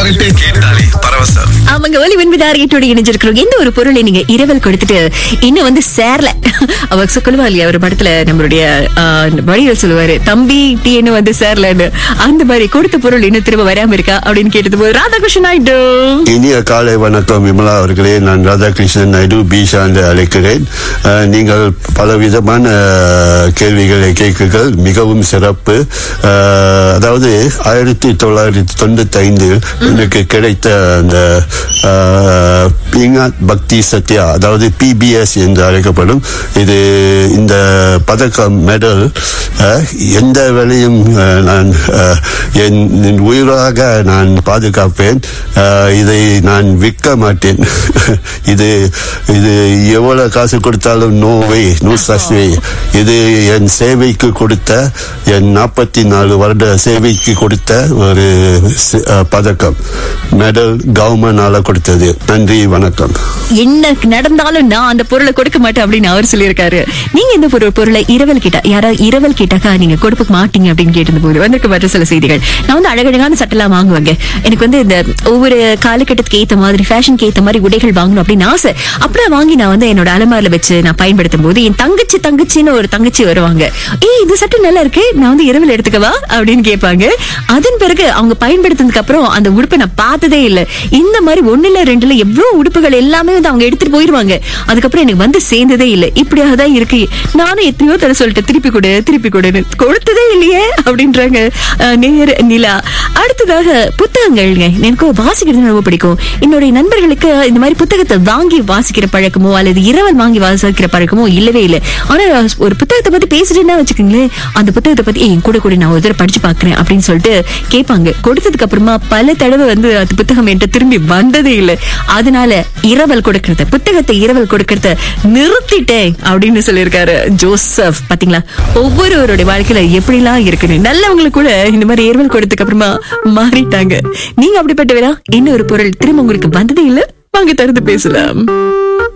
பாட்டு கேட்டாலே பரவசம் அவங்க ஒலி விண்பிதாரியத்தோட இணைஞ்சிருக்கிறோம் எந்த ஒரு பொருளை நீங்க இரவல் கொடுத்துட்டு இன்னும் வந்து சேரல அவர் சொல்லுவா இல்லையா ஒரு படத்துல நம்மளுடைய ஆஹ், வடிவேல் சொல்லுவாரு தம்பி டீ இன்னும் வந்து சேரலன்னு அந்த மாதிரி கொடுத்த பொருள் இன்னும் திரும்ப வராம இருக்கா அப்படின்னு கேட்டது போது ராதாகிருஷ்ணன் ஆயிட்டு இனிய காலை வணக்கம் விமலா அவர்களே நான் ராதாகிருஷ்ணன் நாயுடு பீஷா என்று அழைக்கிறேன் அஹ், நீங்கள் பலவிதமான அஹ், கேள்விகளை கேட்குகள் மிகவும் சிறப்பு அஹ், அதாவது ஆயிரத்தி தொள்ளாயிரத்தி தொண்ணூத்தி ஐந்தில் எனக்கு கிடைத்த அந்த அஹ், பீங்காத் பக்தி சத்யா அதாவது பிபிஎஸ் என்று அழைக்கப்படும் இது இந்த பதக்கம் மெடல் அஹ், எந்த வேலையும் அஹ், நான் அஹ், என் என் உயிராக நான் பாதுகாப்பேன் அஹ், இதை நான் விற்க மாட்டேன் இது இது எவ்வளவு காசு கொடுத்தாலும் நோ வே நோ சஸ்வே இது என் சேவைக்கு கொடுத்த என் நாற்பத்தி நாலு வருட சேவைக்கு கொடுத்த ஒரு சி- அஹ், பதக்கம் மெடல் கவர்மெண்டால கொடுத்தது நன்றி வணக்கம் என்ன நடந்தாலும் நான் அந்த பொருளை கொடுக்க மாட்டேன் அப்படின்னு அவர் சொல்லியிருக்காரு நீங்க இந்த ஒரு பொருளை இரவல் கேட்டா யாராவது இரவல் கேட்டாக்கா நீங்க கொடுக்க மாட்டீங்க அப்படின்னு கேட்டது போது வந்திருக்க மற்ற சில செய்திகள் நான் வந்து அழகழகான சட்டெல்லாம் வாங்குவேங்க எனக்கு வந்து இந்த ஒவ்வொரு காலகட்டத்துக்கு ஏத்த மாதிரி ஃபேஷனுக்கு ஏத்த மாதிரி உடைகள் வாங்கணும் அப்படின்னு ஆசை அப்படியே வாங்கி நான் வந்து என்னோட அலமாரில வச்சு நான் பயன்படுத்தும் போது என் தங்கச்சி தங்கச்சின்னு ஒரு தங்கச்சி வருவாங்க ஏய் இது சட்டை நல்லா இருக்கு நான் வந்து இரவல் எடுத்துக்கவா அப்படின்னு கேட்பாங்க அதன் பிறகு அவங்க பயன்படுத்தினதுக்கு அப்புறம் அந்த உடுப்பை நான் பார்த்ததே இல்ல இந்த மாதிரி ஒண்ணுல ரெண்டுல எவ்வளவு உடுப்புகள் எல்லாமே வந்து அவங்க எடுத்துட்டு போயிருவாங்க அதுக்கப்புறம் எனக்கு வந்து சேர்ந்ததே இல்ல இப்படியாக தான் இருக்கு நானும் எத்தனையோ தடவை சொல்லிட்டு திருப்பி கொடு திருப்பி கொடுன்னு கொடுத்ததே இல்லையே அப்படின்றாங்க அஹ், நேர் நிலா அடுத்ததாக புத்தகங்கள்ங்க எனக்கு வாசிக்கிறது ரொம்ப பிடிக்கும் என்னுடைய நண்பர்களுக்கு இந்த மாதிரி புத்தகத்தை வாங்கி வாசிக்கிற பழக்கமோ அல்லது இரவல் வாங்கி வாசிக்கிற பழக்கமோ இல்லவே இல்லை ஆனா ஒரு புத்தகத்தை பத்தி பேசிட்டேன்னா வச்சுக்கோங்களேன் அந்த புத்தகத்தை பத்தி "ஏய், கூட கூட நான் ஒரு தடவை படிச்சு பாக்குறேன் அப்படின்னு சொல்லிட்டு கேட்பாங்க கொடுத்ததுக்கு அப்புறமா பல தடவை வந்து அந்த புத்தகம் என்கிட்ட திரும்பி வந்ததே இல்லை அதனால இரவல் கொடுக்கறத புத்தகத்தை இரவல் கொடுக்கறத நிறுத்திட்டேன் அப்படின்னு சொல்லியிருக்காரு ஜோசப் பாத்தீங்களா ஒவ்வொருவருடைய வாழ்க்கையில எப்படிலாம் இருக்குன்னு நல்லவங்களுக்கு கூட இந்த மாதிரி இரவல் கொடுத்ததுக்கு அப்புறமா மாறிட்டாங்க நீங்க அப்படிப்பட்டவரா இன்னொரு பொருள் திரும்ப உங்களுக்கு வந்ததே இல்லை வாங்க திறந்து பேசலாம்